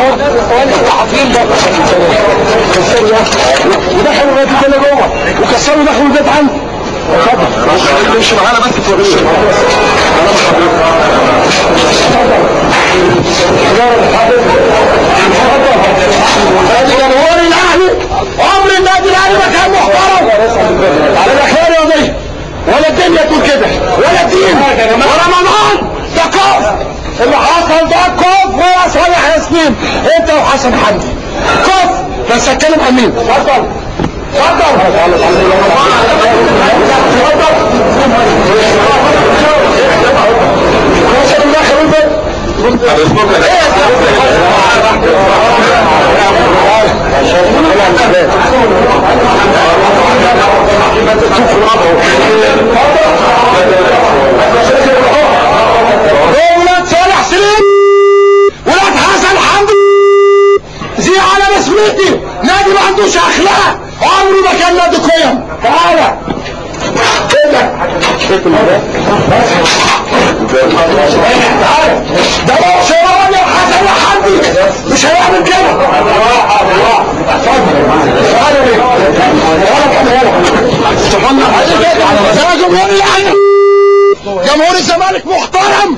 الصحفيين ده كسروا ودخلوا البيت كله جوه وكسروا دخلوا البيت عندي اتفضل امشي معانا بس توريش ادي جمهور الاهلي عمر النادي الاهلي ما كان محترم على الاخير يا ضي ولا الدنيا تقول كده ولا الدين ولا منعان ده كفر اللي حصل ده كفر يا صالح ياسمين انت وحسن حمدي كفر بس اتكلم عن مين اتفضل ولاد صالح سليم ولاد حسن حمدي زي على مسؤوليتي نادي ما عندوش اخلاق عمره ما كان نادي قيم تعالى كده تعالى ده لو شراني يا حسن يا حمدي مش هيعمل كده تعالى ليه تعالى يا جمهور الاهلي جمهور الزمالك محترم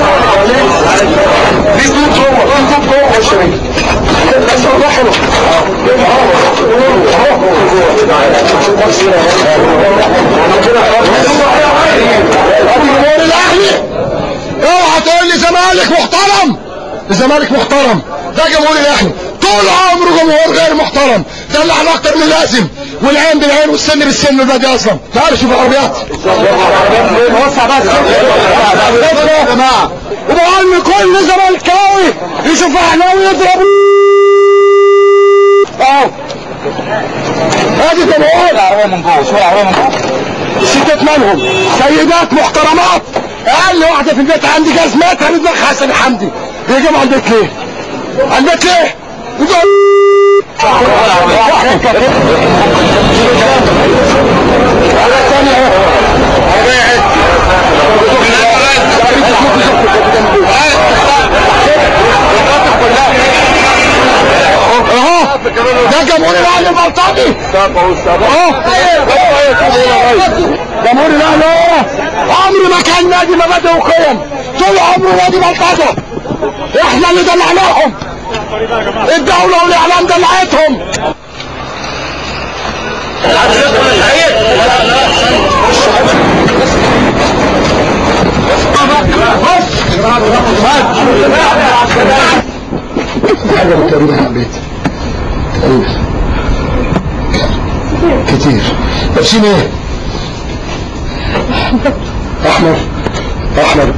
في صوت جوه في صوت جوه يا شريف بس والله حلو ادي جمهور الاهلي اوعى تقول لي زمالك محترم الزمالك محترم ده جمهور الاهلي طول عمره جمهور غير محترم ده اللي على اكتر من لازم والعين بالعين والسن بالسن والباقي اصلا تعال شوف العربيات وسع بس يا جماعه وبقول لكل زملكاوي يشوف اهلاوي يضرب اهو ادي جمهور العربيه من جوه شوف العربيه من جوه ستات مالهم سيدات محترمات اقل واحده في البيت عندي جزمتها بدماغ حسن حمدي بيجوا على البيت ليه؟ على البيت ليه؟ يقول اهو ده جمهور الاهلي البلطجي اهو جمهور الاهلي اهو عمري ما كان نادي مبادئ وقيم طول عمره نادي بلطجه احنا اللي دلعناهم الدولة والاعلام دلعتهم حاجة تقريبا على البيت تقريبا كتير لابسين ايه؟ احمر احمر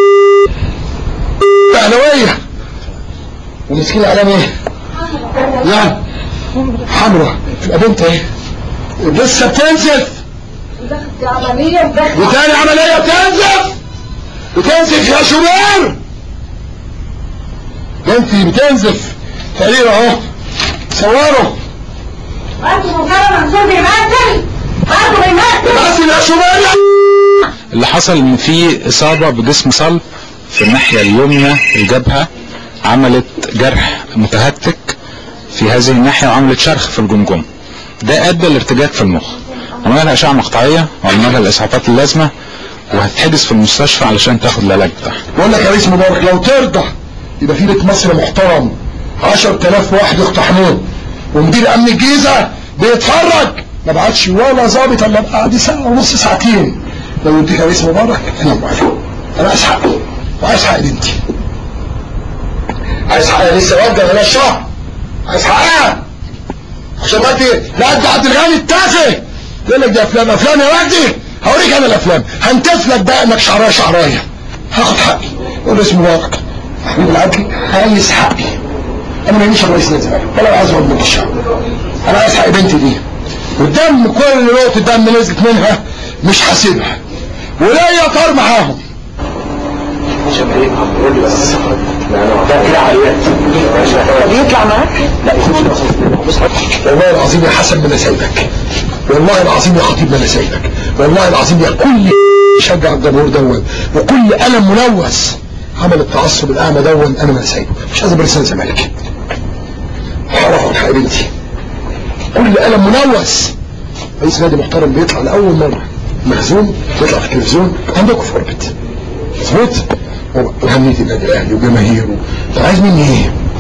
اهلاوية ومسكين الاعلام ايه؟ يعني حمرا تبقى بنت ايه؟ لسه بتنزف عملية وتاني عملية بتنزف بتنزف يا شوبير بنتي بتنزف تقرير اهو صوروا انت مكرم منصور بيمثل برضه بيمثل بس يا شوبير اللي حصل ان في اصابه بجسم صلب في الناحيه اليمنى الجبهه عملت جرح متهتك في هذه الناحيه وعملت شرخ في الجمجمه ده ادى لارتجاج في المخ عملنا لها اشعه مقطعيه وعملنا لها الاسعافات اللازمه وهتحجز في المستشفى علشان تاخد العلاج بتاعها بقول لك يا ريس مبارك لو ترضى يبقى في بيت مصر محترم 10000 واحد يقتحموه ومدير امن الجيزه بيتفرج ما بعتش ولا ظابط الا بعد ساعه ونص ساعتين لو يديك يا ريس مبارك انا موافق انا عايز حقي وعايز حق بنتي عايز حقها لسه واجهه بلا الشهر عايز حقها عشان ما انت لا انت عبد الغني التافه يقول لك دي افلام افلام يا وجدي هوريك انا الافلام هنتف لك بقى انك شعرايه شعرايه هاخد حقي قول له اسمه مبارك حبيب العدل عايز حقي انا ما يجيش رئيس نادي الزمالك ولا عايز من الشعب انا عايز حق بنتي دي والدم كل نقطه دم نزلت منها مش هسيبها وليا طار معاهم يطلع معاك والله العظيم يا حسن ما انا سايبك والله العظيم يا خطيب ما انا سايبك والله العظيم يا كل يشجع الجمهور دون وكل قلم ملوث عمل التعصب الاعمى دون انا ما انا سايبه مش عايز ابقى رسالة زمالك عشان حق بنتي كل قلم ملوث رئيس نادي محترم بيطلع لاول مره مخزون بيطلع في التلفزيون عندكم في اوربت مظبوط وهنيتي النادي الاهلي وجماهيره طب عايز مني ايه؟